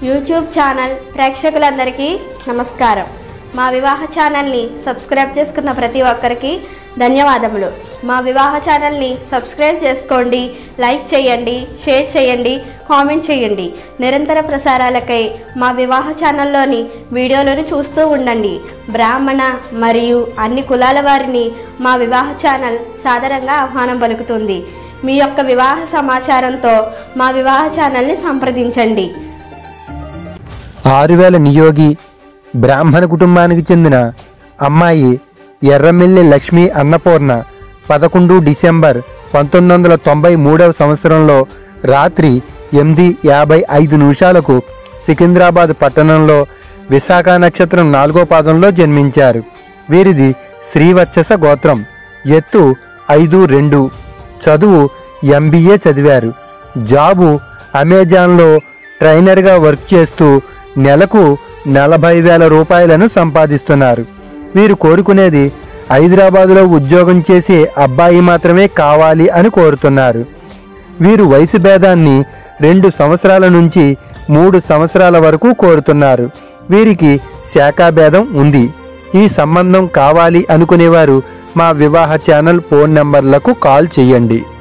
YouTube channel ప్రేక్షకులందరికీ నమస్కారం మా వివాహ ఛానల్ని సబ్స్క్రైబ్ చేసుకున్న ప్రతి ఒక్కరికి ధన్యవాదములు మా వివాహ ఛానల్ని సబ్స్క్రైబ్ చేసుకోండి లైక్ చేయండి షేర్ చేయండి కామెంట్ చేయండి నిరంతర ప్రసారాలకై మా వివాహ ఛానల్లోని వీడియోలను చూస్తూ ఉండండి బ్రాహ్మణ మరియు అన్ని కులాల వారిని మా వివాహ ఛానల్ సాదరంగా ఆహ్వానం పలుకుతుంది మీ యొక్క వివాహ సమాచారంతో మా వివాహ ఛానల్ని సంప్రదించండి ఆరువేల నియోగి బ్రాహ్మణ కుటుంబానికి చెందిన అమ్మాయి ఎర్రమిల్లి లక్ష్మీ అన్నపూర్ణ పదకొండు డిసెంబర్ పంతొమ్మిది వందల తొంభై మూడవ సంవత్సరంలో రాత్రి ఎనిమిది యాభై ఐదు నిమిషాలకు సికింద్రాబాద్ పట్టణంలో విశాఖ నక్షత్రం నాలుగో పాదంలో జన్మించారు వీరిది శ్రీవత్సస గోత్రం ఎత్తు ఐదు రెండు చదువు ఎంబీఏ చదివారు జాబు అమెజాన్లో ట్రైనర్గా వర్క్ చేస్తూ నెలకు నలభై వేల రూపాయలను సంపాదిస్తున్నారు వీరు కోరుకునేది హైదరాబాదులో ఉద్యోగం చేసే అబ్బాయి మాత్రమే కావాలి అని కోరుతున్నారు వీరు వయసు భేదాన్ని రెండు సంవత్సరాల నుంచి మూడు సంవత్సరాల వరకు కోరుతున్నారు వీరికి శాఖాభేదం ఉంది ఈ సంబంధం కావాలి అనుకునేవారు మా వివాహ ఛానల్ ఫోన్ నంబర్లకు కాల్ చేయండి